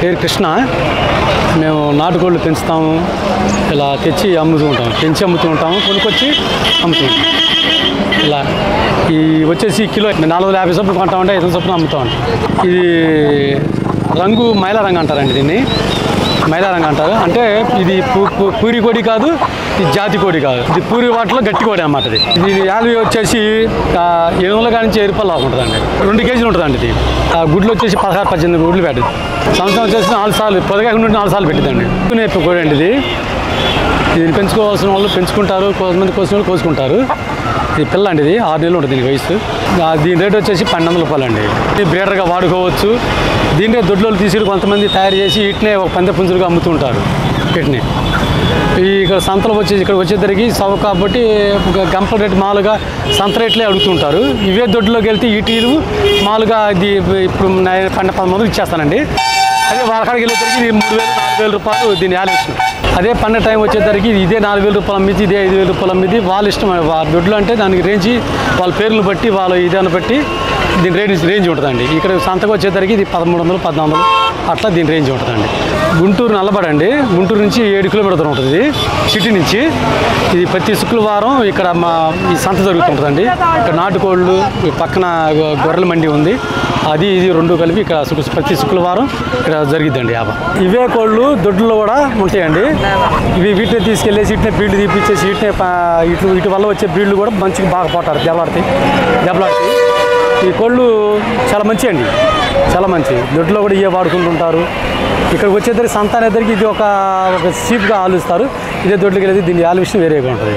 పేరు కృష్ణ మేము నాటుకోళ్ళు పెంచుతాము ఇలా తెచ్చి అమ్ముతూ ఉంటాం పెంచి అమ్ముతూ ఉంటాము కొనుక్కొచ్చి అమ్ముతూ ఉంటాం ఇలా ఈ వచ్చేసి కిలో నాలుగు వందల యాభై చొప్పున కొంటామంటే ఐదు వందల చొప్పున అమ్ముతాం ఇది రంగు మైల రంగు అంటారండి దీన్ని మైలా రంగు అంటారు అంటే ఇది పూ- పూ- పూరి కోడి కాదు ఇది జాతి కోడి కాదు ఇది పూరి వాటిలో గట్టి కోడి అన్నమాట ఇది ఇది యాలవి వచ్చేసి ఆ, ఎనిమిది వందల కాడి నుంచి ఏడు రూపాయలు దాకా ఉంటుందండి రెండు కేజీలు ఉంటుందండి ఇది ఆ గుడ్లు వచ్చేసి పదహారు పద్దెనిమిది గుడ్లు పెట్టింది సంవత్సరం వచ్చేసి నాలుగు సార్లు పొదగా నుండి నాలుగు సార్లు పెట్టిందండి నేర్పు కోడి అండి ఇది దీన్ని పెంచుకోవాల్సిన వాళ్ళు పెంచుకుంటారు కొంతమంది కోసిన వాళ్ళు కోసుకుంటారు ఇది పిల్ల అండి ఇది ఆరు నెలలు ఉంటుంది దీని వయసు ఆ, దీని రేట్ వచ్చేసి పన్నెండు వందల రూపాయలు అండి ఇది బ్రీడర్గా వాడుకోవచ్చు దీంట్లో దొడ్లోలు తీసి కొంతమంది తయారు చేసి వీటినే ఒక పందె పుంజులుగా అమ్ముతుంటారు వీటిని ఈ ఇక్కడ సంతలో వచ్చేసి ఇక్కడ వచ్చేసరికి సవ కాబట్టి ఒక గంపల రేటు మామూలుగా సంత రేట్లే అడుగుతుంటారు ఇవే దొడ్లోకి వెళ్తే ఈటీలు మామూలుగా ఇది ఇప్పుడు నేను పన్నెండు పదమూడు ఇచ్చేస్తానండి అదే వాళ్ళకాడికి వెళ్ళేసరికి ఇది మూడు వేలు నాలుగు వేల రూపాయలు దీని వాల్యుయేషన్ అదే పండుగ టైం వచ్చేసరికి ఇదే నాలుగు వేల రూపాయలు అమ్మిది ఇదే ఐదు వేల రూపాయలు అమ్మిది వాళ్ళ ఇష్టం వాళ్ళ దొడ్లు అంటే దానికి రేంజ్ వాళ్ళ పేర్లను బట్టి వాళ్ళ ఇదాన్ని బట్టి దీని రేంజ్ రేంజ్ ఉంటుందండి ఇక్కడ సంతకు వచ్చేసరికి ఇది పదమూడు వందలు పద్నాలుగు వందలు అట్లా దీని రేంజ్ ఉంటుందండి గుంటూరు నల్లబడండి గుంటూరు నుంచి ఏడు కిలోమీటర్లు ఉంటుంది ఇది సిటీ నుంచి ఇది ప్రతి శుక్రవారం ఇక్కడ మా ఈ సంత జరుగుతుంటుందండి ఇక్కడ నాటుకోళ్ళు ఈ పక్కన గొ- గొర్రెల మండి ఉంది అది ఇది రెండు కలిపి ఇక్కడ శుక్ర- ప్రతి శుక్రవారం ఇక్కడ జరిగిద్దండి యాభై ఇవే కోళ్ళు దొడ్లలో కూడా ఉంటాయండి ఇవి వీటిని తీసుకెళ్ళేసి వీటిని బ్రీడ్లు తీపిచ్చేసి వీటిని ప- ఇటు ఇటు వల్ల వచ్చే బ్రీడ్లు కూడా మంచిగా బాగా పోతారు దెబ్బలాడతాయి దెబ్బలాడతాయి ఈ కోళ్ళు చాలా మంచి అండి చాలా మంచి దొడ్లో కూడా ఇవే వాడుకుంటుంటారు ఇక్కడికి వచ్చేసరికి సంత అనేసరికి ఇది ఒక ఒక సీప్గా ఆలోచిస్తారు ఇదే దొడ్లకి వెళ్ళేది దీని ఆలోచన వేరేగా ఉంటుంది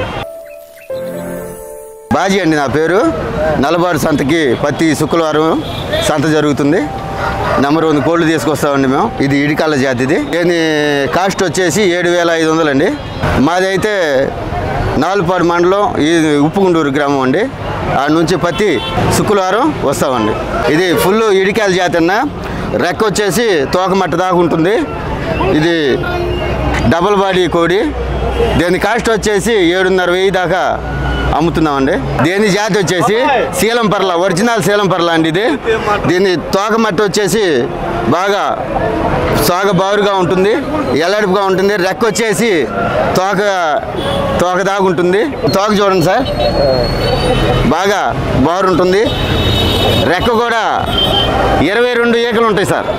బాజీ అండి నా పేరు నల్లబాడు సంతకి ప్రతి శుక్రవారం సంత జరుగుతుంది నెంబర్ వన్ కోళ్ళు తీసుకొస్తామండి మేము ఇది ఇడికాళ్ళ జాతిది దీని కాస్ట్ వచ్చేసి ఏడు వేల ఐదు వందలండి మాది అయితే నాలుపాడు మండలం ఈ ఉప్పుగుండూరు గ్రామం అండి ఆ నుంచి ప్రతి శుక్రవారం వస్తామండి ఇది ఫుల్ ఇడికాయల జాతి అన్న రెక్క వచ్చేసి తోకమట్ట దాకా ఉంటుంది ఇది డబల్ బాడీ కోడి దీని కాస్ట్ వచ్చేసి ఏడున్నర వెయ్యి దాకా అమ్ముతున్నామండి దీని జాతి వచ్చేసి శీలం పర్ల ఒరిజినల్ శీలం పర్ల అండి ఇది దీని తోక మట్టి వచ్చేసి బాగా తోక బారుగా ఉంటుంది ఎల్లడిపుగా ఉంటుంది రెక్క వచ్చేసి తోక తోక దాకా ఉంటుంది తోక చూడండి సార్ బాగా బారు ఉంటుంది రెక్క కూడా ఇరవై రెండు ఏకలు ఉంటాయి సార్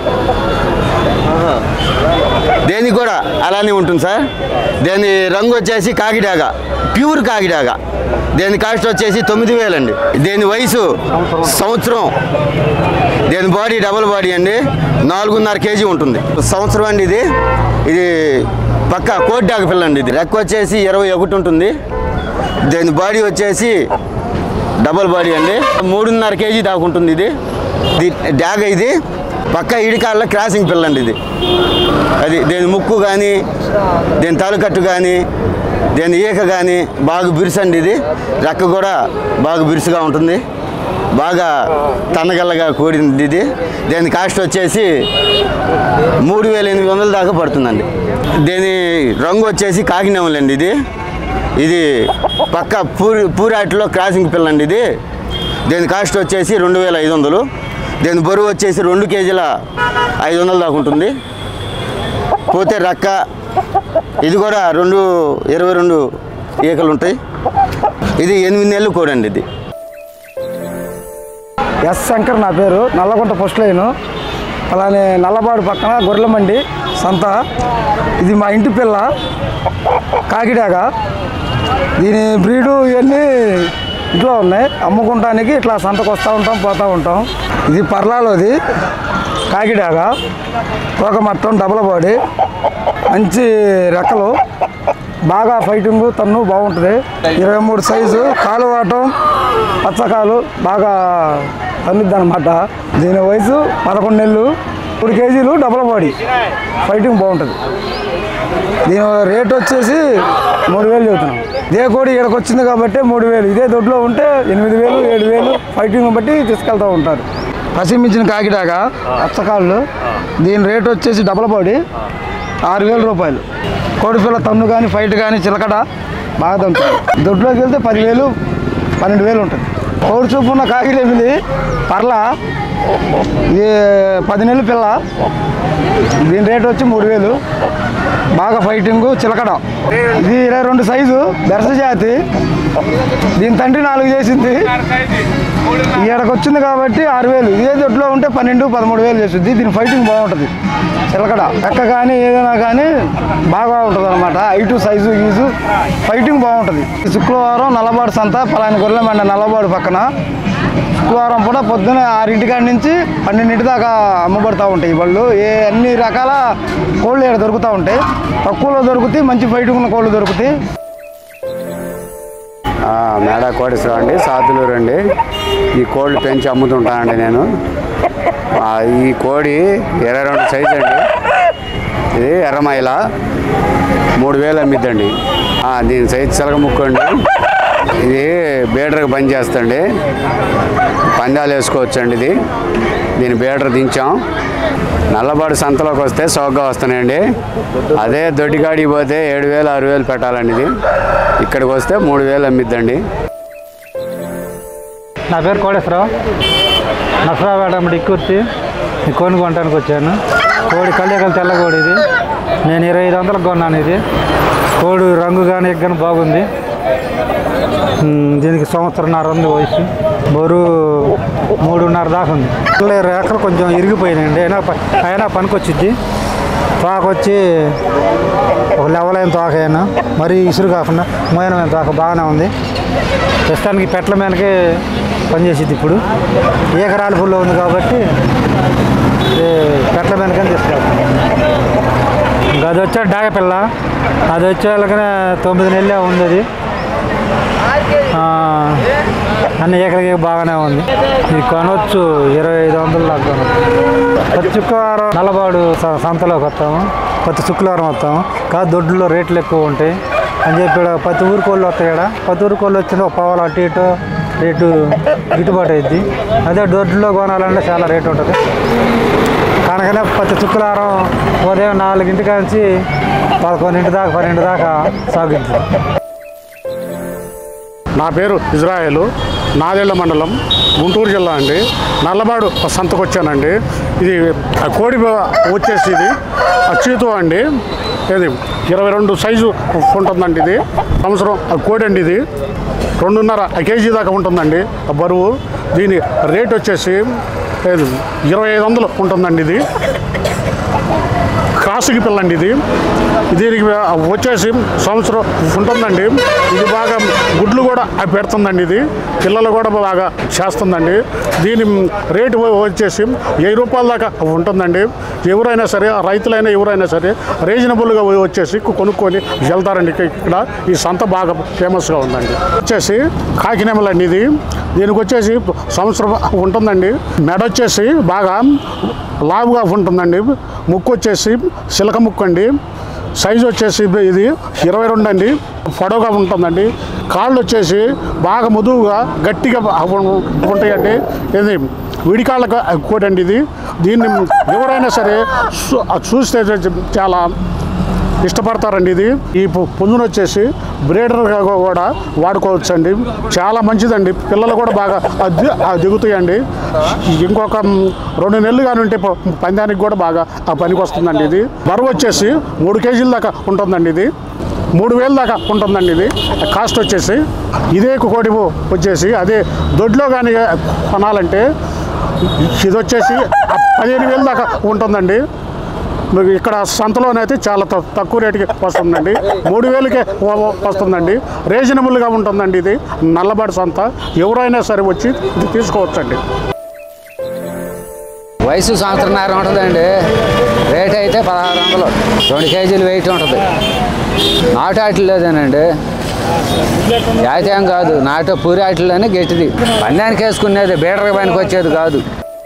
దేనికి కూడా అలానే ఉంటుంది సార్ దేని రంగు వచ్చేసి కాకిడాగా ప్యూర్ కాకిడాగా దేని కాస్ట్ వచ్చేసి తొమ్మిది వేలండి దేని వయసు సంవత్సరం దేని బాడీ డబుల్ బాడీ అండి నాలుగున్నర కేజీ ఉంటుంది సంవత్సరం అండి ఇది ఇది పక్క కోడ్డాక పిల్ల అండి ఇది రెక్క వచ్చేసి ఇరవై ఒకటి ఉంటుంది దేని బాడీ వచ్చేసి డబల్ బాడీ అండి మూడున్నర కేజీ దాకా ఉంటుంది ఇది ఇది డాగ ఇది పక్క ఇడికాళ్ళ క్రాసింగ్ పిల్ల అండి ఇది అది దేని ముక్కు కానీ దేని తలకట్టు కానీ దేని ఈక కానీ బాగా బిరుసండి ఇది రెక్క కూడా బాగా బిరుసుగా ఉంటుంది బాగా తన్నగల్లగా కూడింది ఇది దీని కాస్ట్ వచ్చేసి మూడు వేల ఎనిమిది వందల దాకా పడుతుందండి దీని రంగు వచ్చేసి కాకినెమలండి ఇది ఇది పక్క పూరి పూరాటిలో క్రాసింగ్ పిల్ల అండి ఇది దీని కాస్ట్ వచ్చేసి రెండు వేల ఐదు వందలు దీని బరువు వచ్చేసి రెండు కేజీల ఐదు వందల దాకా ఉంటుంది పోతే రక్క ఇది కూడా రెండు ఇరవై రెండు ఈకలు ఉంటాయి ఇది ఎనిమిది నెలలు కోడండి ఇది ఎస్ శంకర్ నా పేరు నల్లగుంట ఫస్ట్ లైను అలానే నల్లబాడు పక్కన గొర్రెల మండి సంత ఇది మా ఇంటి పిల్ల కాకిడాక దీని బ్రీడు ఇవన్నీ ఇంట్లో ఉన్నాయి అమ్ముకుంటానికి ఇట్లా సంతకు వస్తూ ఉంటాం పోతూ ఉంటాం ఇది పర్లాలోది కాకిడాక తోక మట్టం డబల్ బాడీ మంచి రెక్కలు బాగా ఫైటింగ్ తన్ను బాగుంటుంది ఇరవై మూడు సైజు కాలు వాటం పచ్చకాలు బాగా తన్నుద్ది అనమాట దీని వయసు పదకొండు నెలలు మూడు కేజీలు డబల్ బాడీ ఫైటింగ్ బాగుంటుంది దీని రేట్ వచ్చేసి మూడు వేలు చెబుతున్నాం ఇదే కోడి ఇక్కడికి వచ్చింది కాబట్టి మూడు వేలు ఇదే దొడ్లో ఉంటే ఎనిమిది వేలు ఏడు వేలు ఫైటింగ్ బట్టి తీసుకెళ్తూ ఉంటారు పసిమించిన కాకిడాక అచ్చకాళ్ళు దీని రేట్ వచ్చేసి డబల్ బాడీ ఆరు వేల రూపాయలు కోడిపిల్ల తన్ను కానీ ఫైట్ కానీ చిలకడ బాగా తంటుంది దొడ్లోకి వెళ్తే పదివేలు పన్నెండు వేలు ఉంటుంది కోడి చూపు ఉన్న కాకిరేమిది పర్ల ఇది పది నెలల పిల్ల దీని రేట్ వచ్చి మూడు వేలు బాగా ఫైటింగ్ చిలకడ ఇది ఇరవై రెండు సైజు బెరస జాతి దీని తండ్రి నాలుగు చేసింది ఈడకి వచ్చింది కాబట్టి ఆరు వేలు ఇదే దొడ్లో ఉంటే పన్నెండు పదమూడు వేలు చేస్తుంది దీని ఫైటింగ్ బాగుంటుంది చిలకడ ఎక్క కానీ ఏదైనా కానీ బాగా ఉంటుంది అనమాట హైటు సైజు ఈజు ఫైటింగ్ బాగుంటుంది ఈ శుక్రవారం నల్లబాడు సంత పలాని గొర్రెమండ నల్లబాడు పక్కన శుక్రవారం పూట పొద్దున ఆరింటికాడి నుంచి పన్నెండింటి దాకా అమ్మబడుతూ ఉంటాయి ఈ బళ్ళు ఏ అన్ని రకాల కోళ్ళు ఇక్కడ దొరుకుతూ ఉంటాయి తక్కువలో దొరుకుతాయి మంచి ఫైటింగ్ ఉన్న కోళ్ళు దొరుకుతాయి ఆ, మేడ కోటేశ్వరం అండి సాతులూరు అండి ఈ కోళ్ళు పెంచి అమ్ముతుంటానండి నేను ఆ, ఈ కోడి ఇరవై రెండు సైజు అండి ఇది ఎర్రమైల మూడు వేలు అమ్మిద్దండి ఆ, దీని సైజు చిలక ముక్కు అండి ఇది బీడర్కి పని చేస్తండి పందాలు వేసుకోవచ్చండి ఇది దీని బీడర్ దించాం నల్లబాడు సంతలోకి వస్తే సోగ్గా వస్తున్నాయండి అదే దొడ్డికాడికి పోతే ఏడు వేలు ఆరు వేలు పెట్టాలండి ఇది ఇక్కడికి వస్తే మూడు వేలు అమ్మిద్దండి నా పేరు కోటేశ్వరరావు నసరాపేట డిక్కుర్తి ఈ కోడిని కొనడానికి వచ్చాను కోడి కళ్యాకలు తెల్ల కోడి ఇది నేను ఇరవై ఐదు వందలకు కొన్నాను ఇది కోడి రంగు కానీ ఎగ్గని బాగుంది ఉమ్, దీనికి సంవత్సరంన్నర ఉంది వయసు బరువు మూడున్నర దాకా ఉంది పిల్ల రేఖలు కొంచెం ఇరిగిపోయినాయండి అయినా ప- అయినా పనికొచ్చిద్ది తోక వచ్చి ఒక లెవెల్ అయిన తోక అయినా మరీ ఇసురు కాకుండా మోయనమైన తోక బాగానే ఉంది ప్రస్తుతానికి పెట్ల మీదకే పనిచేసిద్ది ఇప్పుడు ఏకరాల పుల్లో ఉంది కాబట్టి ఇది పెట్ల మీదకని తీసుకెళ్తాం ఇంకా అది వచ్చే డాగ పిల్ల అది వచ్చేలాగానే తొమ్మిది నెలలే ఉంది అది ఆ, అన్ని ఏకలకి బాగానే ఉంది ఇది కొనవచ్చు ఇరవై ఐదు వందలు దాకా కొనవచ్చు ప్రతి శుక్రవారం నల్లబాడు స- సంతలోకి వస్తాము ప్రతి శుక్రవారం వస్తాము కాదు దొడ్లో రేట్లు ఎక్కువ ఉంటాయి అని చెప్పి ఈడ ప్రతి ఊరు కోళ్ళు వస్తాయి ఇక్కడ ప్రతి ఊరు కోళ్ళు వచ్చిన ఒక పావులు అటు ఇటు రేటు గిట్టుబాటు అయింది అదే దొడ్లో కొనాలంటే చాలా రేటు ఉంటుంది కనుకనే ప్రతి శుక్రవారం ఉదయం నాలుగింటి నుంచి పదకొండింటి దాకా పన్నెండు దాకా సాగుద్ది నా పేరు ఇజ్రాయేలు నాదేళ్ల మండలం గుంటూరు జిల్లా అండి నల్లబాడు సంతకు వచ్చానండి ఇది ఆ కోడి వచ్చేసి ఇది అచ్యుతో అండి ఇది ఇరవై రెండు సైజు ఉంటుందండి ఇది సంవత్సరం ఆ కోడి అండి ఇది రెండున్నర కేజీ దాకా ఉంటుందండి ఆ బరువు దీని రేట్ వచ్చేసి ఏది ఇరవై ఐదు వందలు ఉంటుందండి ఇది క్రాసుకి పిల్లండి ఇది దీనికి వచ్చేసి సంవత్సరం ఉంటుందండి ఇది బాగా గుడ్లు కూడా పెడుతుందండి ఇది పిల్లలు కూడా బాగా చేస్తుందండి దీని రేటు వచ్చేసి వెయ్యి రూపాయల దాకా ఉంటుందండి ఎవరైనా సరే రైతులైనా ఎవరైనా సరే రీజనబుల్గా వచ్చేసి కొనుక్కొని వెళ్తారండి ఇక్క- ఇక్కడ ఈ సంత బాగా ఫేమస్గా ఉందండి వచ్చేసి కాకినేమలండి ఇది దీనికి వచ్చేసి సంవత్సరం ఉంటుందండి మెడ వచ్చేసి బాగా లావుగా ఉంటుందండి ముక్కు వచ్చేసి సిలక ముక్కు అండి సైజు వచ్చేసి ఇది ఇరవై రెండు అండి పొడవుగా ఉంటుందండి కాళ్ళు వచ్చేసి బాగా మృదువుగా గట్టిగా ఉ- ఉంటాయండి ఇది విడికాళ్ళకు కోటండి ఇది దీన్ని ఎవరైనా సరే చూ- చూస్తే చాలా ఇష్టపడతారండి ఇది ఈ పు- పుంజును వచ్చేసి బ్రీడర్గా కూడా వాడుకోవచ్చు అండి చాలా మంచిదండి పిల్లలు కూడా బాగా అద్ది ఆ దిగుతాయండి ఇంకొక మ్, రెండు నెలలు కానీ ఉంటే ప- పందానికి కూడా బాగా ఆ పనికి వస్తుందండి ఇది బరువు వచ్చేసి మూడు కేజీల దాకా ఉంటుందండి ఇది మూడు వేల దాకా ఉంటుందండి ఇది కాస్ట్ వచ్చేసి ఇదే కోడి వచ్చేసి అదే దొడ్లో కానీ కొనాలంటే ఇది వచ్చేసి పదిహేను వేల దాకా ఉంటుందండి మీకు ఇక్కడ సంతలోనైతే చాలా త- తక్కువ రేటుకి వస్తుందండి మూడు వేలకే వ- వ- వస్తుందండి రీజనబుల్గా ఉంటుందండి ఇది నల్లబాడు సంత ఎవరైనా సరే వచ్చి ఇది తీసుకోవచ్చండి వయసు సంవత్సరంన్నర ఉంటుందండి రేట్ అయితే పదహారు వందలు రెండు కేజీలు వెయిట్ ఉంటుంది నాటు ఆటలు లేదేనండి జాతీయం కాదు నాటు పూరి ఆటలోనే గట్టిది పందానికి వేసుకునేది బీడర్ పనికి వచ్చేది కాదు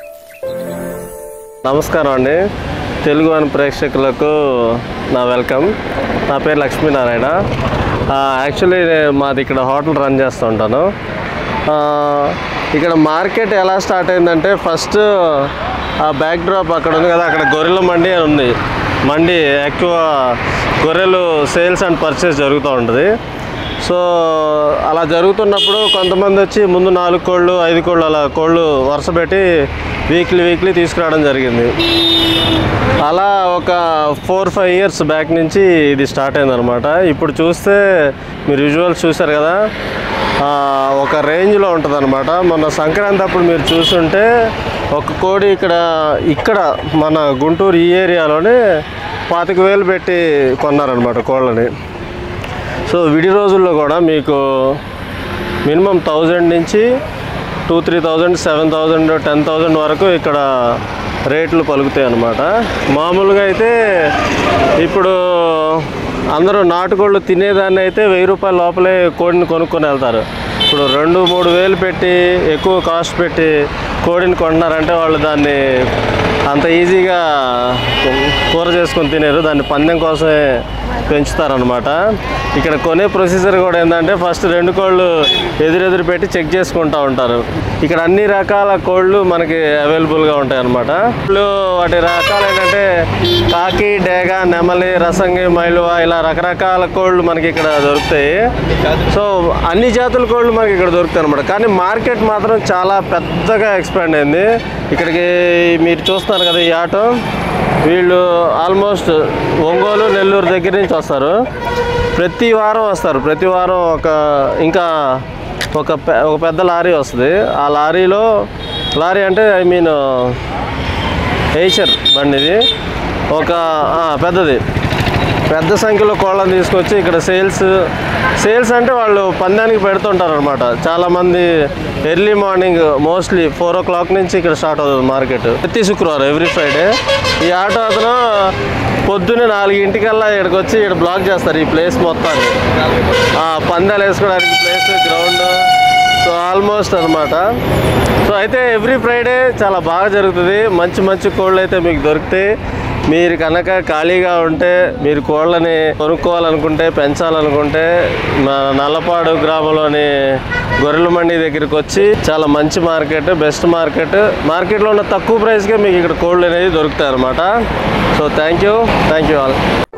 నమస్కారం అండి తెలుగు అని ప్రేక్షకులకు నా వెల్కమ్ నా పేరు లక్ష్మీనారాయణ ఆ, యాక్చువల్లీ నేను మాది ఇక్కడ హోటల్ రన్ చేస్తూ ఉంటాను ఆ, ఇక్కడ మార్కెట్ ఎలా స్టార్ట్ అయిందంటే ఫస్ట్ ఆ బ్యాక్ డ్రాప్ అక్కడ ఉంది కదా అక్కడ గొర్రెల మండి అని ఉంది మండి ఎక్కువ గొర్రెలు సేల్స్ అండ్ పర్చేస్ జరుగుతూ ఉంటుంది సో అలా జరుగుతున్నప్పుడు కొంతమంది వచ్చి ముందు నాలుగు కోళ్ళు ఐదు కోళ్ళు అలా కోళ్ళు వరుస పెట్టి వీక్లీ వీక్లీ తీసుకురావడం జరిగింది అలా ఒక ఫోర్ ఫైవ్ ఇయర్స్ బ్యాక్ నుంచి ఇది స్టార్ట్ అయిందనమాట ఇప్పుడు చూస్తే మీరు విజువల్స్ చూశారు కదా ఆ, ఒక రేంజ్లో ఉంటుంది అనమాట మొన్న సంక్రాంతి అప్పుడు మీరు చూస్తుంటే ఒక కోడి ఇక్కడ ఇక్కడ మన గుంటూరు ఈ ఏరియాలోనే పాతిక వేలు పెట్టి కొన్నారనమాట కోళ్ళని సో విడి రోజుల్లో కూడా మీకు మినిమం థౌజండ్ నుంచి two three thousand seven thousand ten thousand వరకు ఇక్కడ రేట్లు పలుకుతాయి అన్నమాట మామూలుగా అయితే ఇప్పుడు అందరూ నాటుకోళ్ళు తినేదాన్ని అయితే వెయ్యి రూపాయల లోపలే కోడిని కొనుక్కొని వెళ్తారు ఇప్పుడు రెండు మూడు వేలు పెట్టి ఎక్కువ కాస్ట్ పెట్టి కోడిని కొంటున్నారంటే వాళ్ళు దాన్ని అంత ఈజీగా కూర చేసుకొని తినేరు దాన్ని పందెం కోసమే పెంచుతారనమాట ఇక్కడ కొనే ప్రొసీజర్ కూడా ఏంటంటే ఫస్ట్ రెండు కోళ్ళు ఎదురెదురు పెట్టి చెక్ చేసుకుంటూ ఉంటారు ఇక్కడ అన్ని రకాల కోళ్ళు మనకి అవైలబుల్గా ఉంటాయి అనమాట కోళ్ళు వాటి రకాలు ఏంటంటే కాకి డేగ నెమలి రసంగి మైలువ ఇలా రకరకాల కోళ్ళు మనకి ఇక్కడ దొరుకుతాయి సో అన్ని జాతుల కోళ్ళు మనకి ఇక్కడ దొరుకుతాయి అనమాట కానీ మార్కెట్ మాత్రం చాలా పెద్దగా ఎక్స్పాండ్ అయింది ఇక్కడికి మీరు చూస్తున్నారు కదా ఈ ఆటో వీళ్ళు ఆల్మోస్ట్ ఒంగోలు నెల్లూరు దగ్గర నుంచి వస్తారు ప్రతి వారం వస్తారు ప్రతి వారం ఒక ఇంకా ఒక పె ఒక పెద్ద లారీ వస్తుంది ఆ లారీలో లారీ అంటే ఐ మీన్ ఎయిచర్ బండి ఇది ఒక ఆ, పెద్దది పెద్ద సంఖ్యలో కోళ్ళని తీసుకొచ్చి ఇక్కడ సేల్స్ సేల్స్ అంటే వాళ్ళు పందానికి పెడుతుంటారు అనమాట చాలామంది early morning mostly four o'clock నుంచి ఇక్కడ స్టార్ట్ అవుతుంది మార్కెట్ ప్రతి శుక్రవారం ఎవ్రీ ఫ్రైడే ఈ ఆటో అతను పొద్దున్నే నాలుగింటికల్లా ఇక్కడికి వచ్చి ఇక్కడ బ్లాక్ చేస్తారు ఈ ప్లేస్ మొత్తాన్ని ఆ, పందాలు వేసుకోవడానికి ప్లేస్ గ్రౌండ్ సో ఆల్మోస్ట్ అనమాట సో అయితే ఎవ్రీ ఫ్రైడే చాలా బాగా జరుగుతుంది మంచి మంచి కోళ్ళు అయితే మీకు దొరుకుతాయి మీరు కనుక ఖాళీగా ఉంటే మీరు కోళ్ళని కొనుక్కోవాలనుకుంటే పెంచాలనుకుంటే మా నల్లపాడు గ్రామంలోని గొర్రెల మండి దగ్గరికి వచ్చి చాలా మంచి మార్కెట్ బెస్ట్ మార్కెట్ మార్కెట్లో ఉన్న తక్కువ ప్రైస్కే మీకు ఇక్కడ కోళ్ళు అనేది దొరుకుతాయి అనమాట so thank you thank you all